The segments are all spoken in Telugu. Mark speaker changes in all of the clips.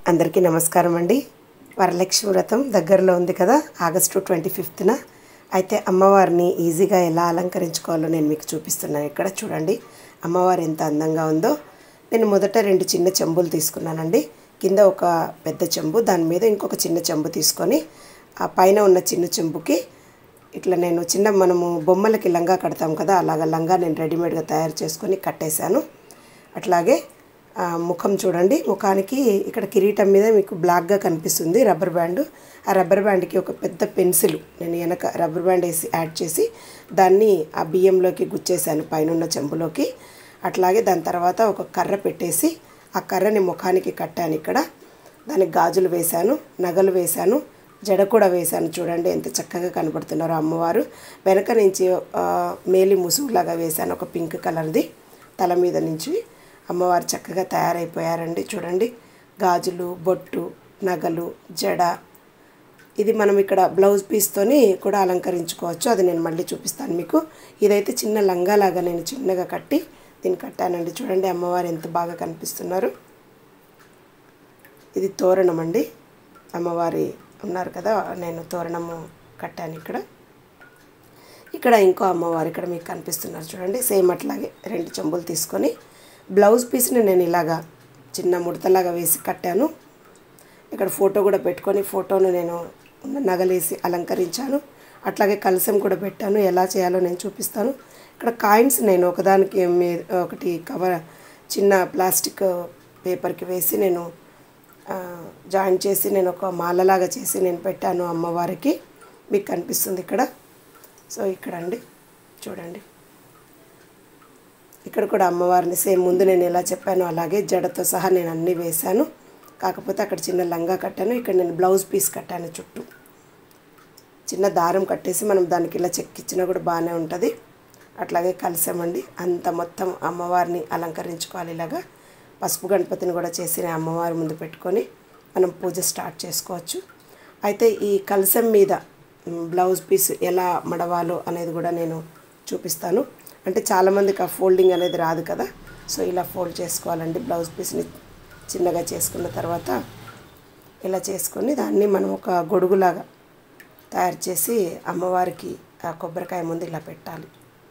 Speaker 1: అందరికీ నమస్కారం అండి వరలక్ష్మి వ్రతం దగ్గరలో ఉంది కదా ఆగస్టు ట్వంటీ ఫిఫ్త్న అయితే అమ్మవారిని ఈజీగా ఎలా అలంకరించుకోవాలో నేను మీకు చూపిస్తున్నాను ఇక్కడ చూడండి అమ్మవారు ఎంత అందంగా ఉందో నేను మొదట రెండు చిన్న చెంబులు తీసుకున్నానండి కింద ఒక పెద్ద చెంబు దాని మీద ఇంకొక చిన్న చెంబు తీసుకొని ఆ పైన ఉన్న చిన్న చెంబుకి ఇట్లా నేను చిన్న మనము బొమ్మలకి లంగా కడతాం కదా అలాగ లంగా నేను రెడీమేడ్గా తయారు చేసుకొని కట్టేశాను అట్లాగే ఆ, ముఖం చూడండి ముఖానికి ఇక్కడ కిరీటం మీద మీకు బ్లాక్గా కనిపిస్తుంది రబ్బర్ బ్యాండ్ ఆ రబ్బర్ బ్యాండ్కి ఒక పెద్ద పెన్సిల్ నేను వెనక రబ్బర్ బ్యాండ్ వేసి యాడ్ చేసి దాన్ని ఆ బియ్యంలోకి గుచ్చేసాను పైన ఉన్న చెంబులోకి అట్లాగే దాని తర్వాత ఒక కర్ర పెట్టేసి ఆ కర్రని ముఖానికి కట్టాను ఇక్కడ దానికి గాజులు వేశాను నగలు వేశాను జడ కూడా వేశాను చూడండి ఎంత చక్కగా కనబడుతున్నారో అమ్మవారు వెనక నుంచి ఆ, మేలి ముసుగులాగా వేశాను ఒక పింక్ కలర్ది తల మీద నుంచి అమ్మవారు చక్కగా తయారైపోయారండి చూడండి గాజులు బొట్టు నగలు జడ ఇది మనం ఇక్కడ బ్లౌజ్ పీస్తోని కూడా అలంకరించుకోవచ్చు అది నేను మళ్ళీ చూపిస్తాను మీకు ఇదైతే చిన్న లంగాలాగా నేను చిన్నగా కట్టి దీన్ని కట్టానండి చూడండి అమ్మవారు ఎంత బాగా కనిపిస్తున్నారు ఇది తోరణం అండి అమ్మవారి ఉన్నారు కదా నేను తోరణము కట్టాను ఇక్కడ ఇక్కడ ఇంకో అమ్మవారు ఇక్కడ మీకు కనిపిస్తున్నారు చూడండి సేమ్ అట్లాగే రెండు చెంబులు తీసుకొని బ్లౌజ్ పీస్ని నేను ఇలాగా చిన్న ముడతలాగా వేసి కట్టాను ఇక్కడ ఫోటో కూడా పెట్టుకొని ఫోటోను నేను నగలేసి అలంకరించాను అట్లాగే కలసం కూడా పెట్టాను ఎలా చేయాలో నేను చూపిస్తాను ఇక్కడ కాయిన్స్ నేను ఒకదానికి మీ- ఒకటి కవర్ చిన్న ప్లాస్టిక్ పేపర్కి వేసి నేను ఆ, జాయిన్ చేసి నేను ఒక మాలలాగా చేసి నేను పెట్టాను అమ్మవారికి మీకు కనిపిస్తుంది ఇక్కడ సో ఇక్కడ అండి చూడండి ఇక్కడ కూడా అమ్మవారిని సేమ్ ముందు నేను ఎలా చెప్పానో అలాగే జడతో సహా నేను అన్నీ వేశాను కాకపోతే అక్కడ చిన్న లంగా కట్టాను ఇక్కడ నేను బ్లౌజ్ పీస్ కట్టాను చుట్టూ చిన్న దారం కట్టేసి మనం దానికి ఇలా చెక్కిచ్చినా కూడా బాగానే ఉంటుంది అట్లాగే కలిసామండి అంత మొత్తం అమ్మవారిని అలంకరించుకోవాలి ఇలాగా పసుపు గణపతిని కూడా చేసి నేను అమ్మవారి ముందు పెట్టుకొని మనం పూజ స్టార్ట్ చేసుకోవచ్చు అయితే ఈ కలసం మీద మ్, బ్లౌజ్ పీస్ ఎలా మడవాలో అనేది కూడా నేను చూపిస్తాను అంటే చాలామందికి ఆ ఫోల్డింగ్ అనేది రాదు కదా సో ఇలా ఫోల్డ్ చేసుకోవాలండి బ్లౌజ్ పీస్ని చిన్నగా చేసుకున్న తర్వాత ఇలా చేసుకొని దాన్ని మనం ఒక గొడుగులాగా తయారు చేసి అమ్మవారికి ఆ కొబ్బరికాయ ముందు ఇలా పెట్టాలి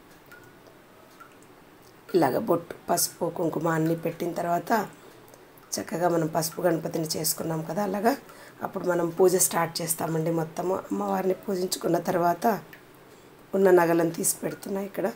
Speaker 1: ఇలాగ బొట్టు పసుపు కుంకుమ అన్నీ పెట్టిన తర్వాత చక్కగా మనం పసుపు గణపతిని చేసుకున్నాం కదా అలాగా అప్పుడు మనం పూజ స్టార్ట్ చేస్తామండి మొత్తము అమ్మవారిని పూజించుకున్న తర్వాత ఉన్న నగలను తీసి పెడుతున్నా ఇక్కడ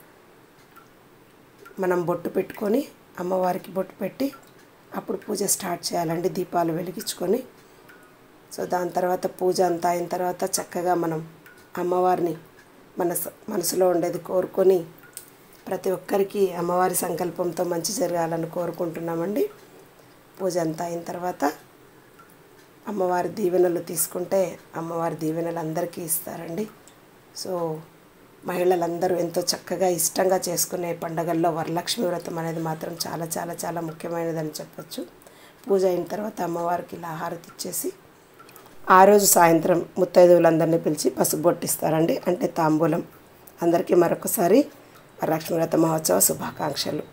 Speaker 1: మనం బొట్టు పెట్టుకొని అమ్మవారికి బొట్టు పెట్టి అప్పుడు పూజ స్టార్ట్ చేయాలండి దీపాలు వెలిగించుకొని సో దాని తర్వాత పూజ అంతా అయిన తర్వాత చక్కగా మనం అమ్మవారిని మనసు మనసులో ఉండేది కోరుకొని ప్రతి ఒక్కరికి అమ్మవారి సంకల్పంతో మంచి జరగాలని కోరుకుంటున్నామండి పూజ అంతా అయిన తర్వాత అమ్మవారి దీవెనలు తీసుకుంటే అమ్మవారి దీవెనలు అందరికీ ఇస్తారండి సో మహిళలందరూ ఎంతో చక్కగా ఇష్టంగా చేసుకునే పండగల్లో వరలక్ష్మి వ్రతం అనేది మాత్రం చాలా చాలా చాలా ముఖ్యమైనదని చెప్పొచ్చు పూజ అయిన తర్వాత అమ్మవారికి ఇలా హారతి ఇచ్చేసి ఆ రోజు సాయంత్రం ముత్తైదువులందరినీ పిలిచి పసుపు బొట్టిస్తారండి అంటే తాంబూలం అందరికీ మరొకసారి వరలక్ష్మి వ్రత మహోత్సవ శుభాకాంక్షలు